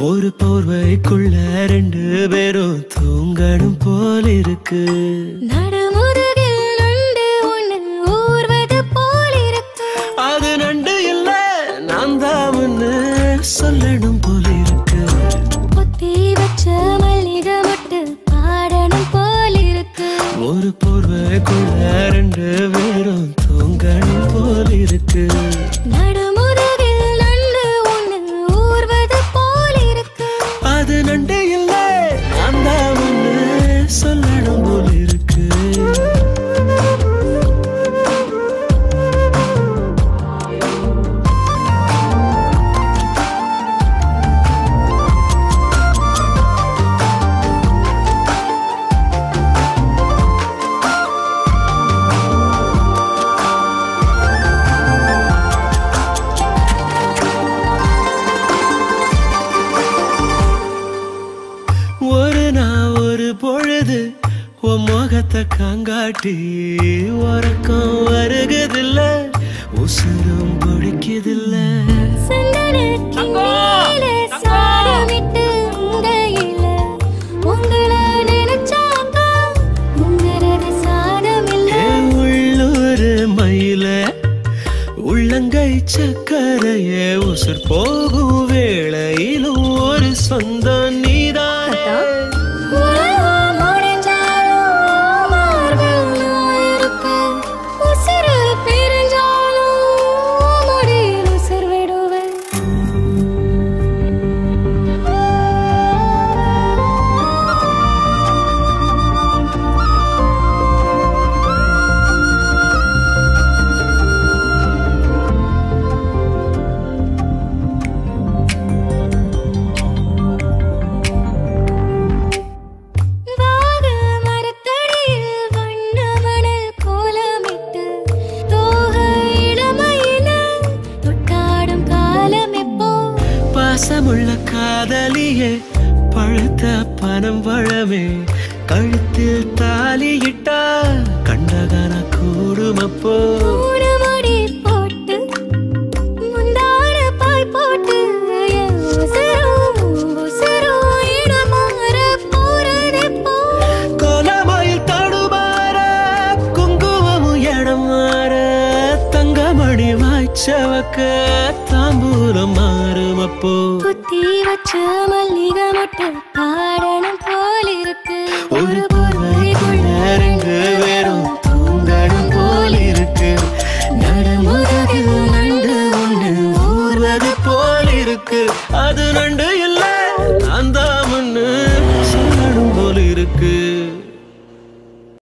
ஒரு போர்வைக்குள்ள ரெண்டு பேரும் தூங்கணும் போல இருக்கு நடுமுதுகில் நண்டு ஒண்ணு ஊர்வது போல் இருக்கு அது நண்டு இல்ல நான் தான் சொல்லணும் போல இருக்கு பொத்தி வச்ச மல்லிகை மொட்டு பாடணும் போல் இருக்கு ஒரு போர்வைக்குள்ள ரெண்டு பேரும் தூங்கணும் போல இருக்கு நடுமுதுகில் நண்டு ஒண்ணு ஊர்வது போல் இருக்கு அது நண்டு இல்ல நான் தான் சொல்லணும் போல இருக்கு ஒரு நாள் ஒரு பொழுது உன் முகத்தை காங்காட்டி உறக்கம் வருகுதில்ல உசுரும் பிடிக்குதில்ல சந்தன கிண்ணியில சாரமிட்டு உங்கையில உங்களை நினைச்சாக்கா உங்கிறது சாதமில்லை ஏ உள்ளூர் மயில உள்ளங்கை சக்கரையே உசுர் போகும் வேளையிலும் ஒரு சொந்தம் நீதானே உலகம் முடிஞ்சாலும் மார்பில் நான் இருப்பேன். உசிறு பிரிஞ்சாலும் முடியில் உசிர் விடுவேன். வாக மரத்தடியில் வண்ண மணல் கோலமிட்டு தோகை இளமையில தொட்டாடும் காலம் எப்போ பாசமுள்ள காதலியே பழுத்த பனம் பழமே கழுத்தில் தாலியிட்டா கண்டகன கூடுமப்போ மூணு முடி போட்டு முந்தான பாய் போட்டு என் உசிரும் உசிரும் இடமாற போறதெப்போ கோலமாயில் தடுமாற குங்குமமும் இடம் மாற தங்கமணி வாய்ச்சவக்க தாம்பூலம் மாறுமப்போ குத்தி வச்ச மல்லிகை மொட்டு பாடணும் போல் இருக்கு ஒரு போர்வைக்குள்ள ரெண்டு பேரும் தூங்கணும் போல் இருக்கு நடுமுறையில் நண்டு ஒண்ணு ஊர்வது போல் இருக்கு அது நண்டு இல்ல நான் தான் முன்னு